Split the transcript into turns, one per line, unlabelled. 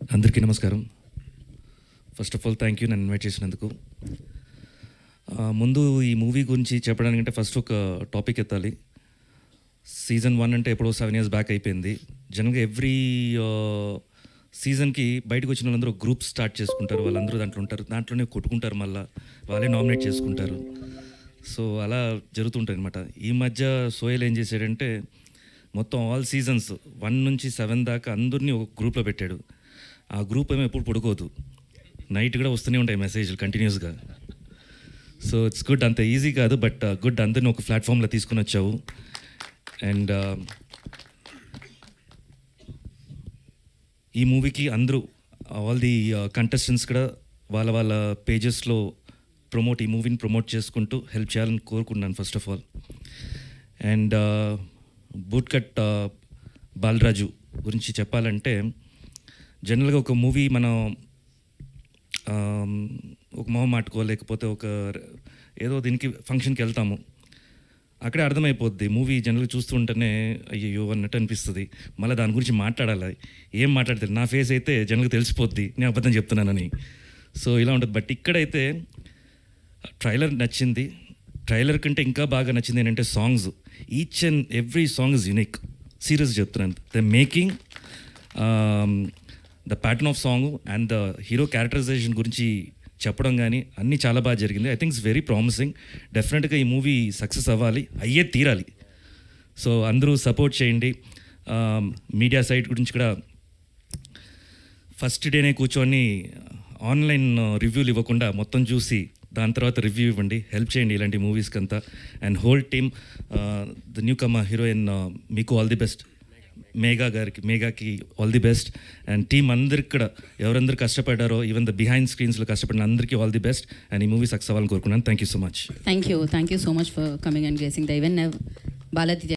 అందరికీ నమస్కారం first of all thank you నన్ను ఇన్వైట్ చేసినందుకు ఆ, ముందు ఈ మూవీ గురించి చెప్పడానికంటే ఫస్ట్ ఒక టాపిక్ ఎత్తాలి సీజన్ వన్ అంటే ఎప్పుడో సెవెన్ ఇయర్స్ బ్యాక్ అయిపోయింది జనరల్గా ఎవ్రీ సీజన్కి బయటకు వచ్చిన వాళ్ళందరూ గ్రూప్ స్టార్ట్ చేసుకుంటారు వాళ్ళందరూ దాంట్లో ఉంటారు దాంట్లోనే కొట్టుకుంటారు మళ్ళీ వాళ్ళే నామినేట్ చేసుకుంటారు సో అలా జరుగుతుంటుంది అనమాట ఈ మధ్య సోయల్ ఏం చేశాడంటే మొత్తం ఆల్ సీజన్స్ వన్ నుంచి సెవెన్ దాకా అందరినీ ఒక గ్రూప్లో పెట్టాడు ఆ గ్రూప్ ఏమో ఎప్పుడు పడుకోదు నైట్ కూడా వస్తూనే ఉంటాయి మెసేజ్లు కంటిన్యూస్గా సో ఇట్స్ గుడ్ అంత ఈజీ కాదు బట్ గుడ్ అందరిని ఒక ప్లాట్ఫామ్లో తీసుకుని వచ్చావు అండ్ ఈ మూవీకి అందరూ ఆల్ ది కంటెస్టెంట్స్ కూడా వాళ్ళ వాళ్ళ పేజెస్లో ప్రమోట్ ఈ మూవీని ప్రమోట్ చేసుకుంటూ హెల్ప్ చేయాలని కోరుకున్నాను first of all and boot cut Balaraju గురించి చెప్పాలంటే జనరల్గా ఒక మూవీ మనం ఆమ్, ఒక మొహం మాటుకో లేకపోతే ఒక ఏదో దీనికి ఫంక్షన్కి వెళ్తాము అక్కడే అర్థమైపోద్ది మూవీ జనరల్గా చూస్తుంటేనే అయ్యో అన్నట్టు అనిపిస్తుంది మళ్ళీ దాని గురించి మాట్లాడాలి ఏం మాట్లాడతారు నా ఫేస్ అయితే జనరల్గా తెలిసిపోద్ది నేను అబద్ధం చెప్తున్నానని సో ఇలా ఉంటుంది బట్ ఇక్కడైతే ట్రైలర్ నచ్చింది ట్రైలర్ కంటే ఇంకా బాగా నచ్చింది ఏంటంటే songs each and every song is unique serious చెప్తున్నాను the making the pattern of song and the hero characterization గురించి చెప్పడం కానీ అన్నీ చాలా బాగా జరిగింది I think it's very promising డెఫినెట్గా ఈ మూవీ సక్సెస్ అవ్వాలి అయ్యే తీరాలి సో అందరూ సపోర్ట్ చేయండి మీడియా సైట్ గురించి కూడా ఫస్ట్ డేనే కూర్చొని ఆన్లైన్ రివ్యూలు ఇవ్వకుండా మొత్తం చూసి దాని తర్వాత రివ్యూ ఇవ్వండి హెల్ప్ చేయండి ఇలాంటి మూవీస్కి అంతా and whole team the newcomer heroine మీకు ఆల్ ది బెస్ట్ మేఘా గారికి మేఘాకి all the best and team అందరికి కూడా ఎవరందరూ కష్టపడ్డారో ఈవెన్ ద బిహైండ్ స్క్రీన్స్లో కష్టపడిన అందరికీ ఆల్ ది బెస్ట్ అండ్ ఈ మూవీ సక్సెస్ అవ్వాలని కోరుకున్నాను thank you so much
Thank you. Thank you so much for coming and gracing the event. Now, Balaji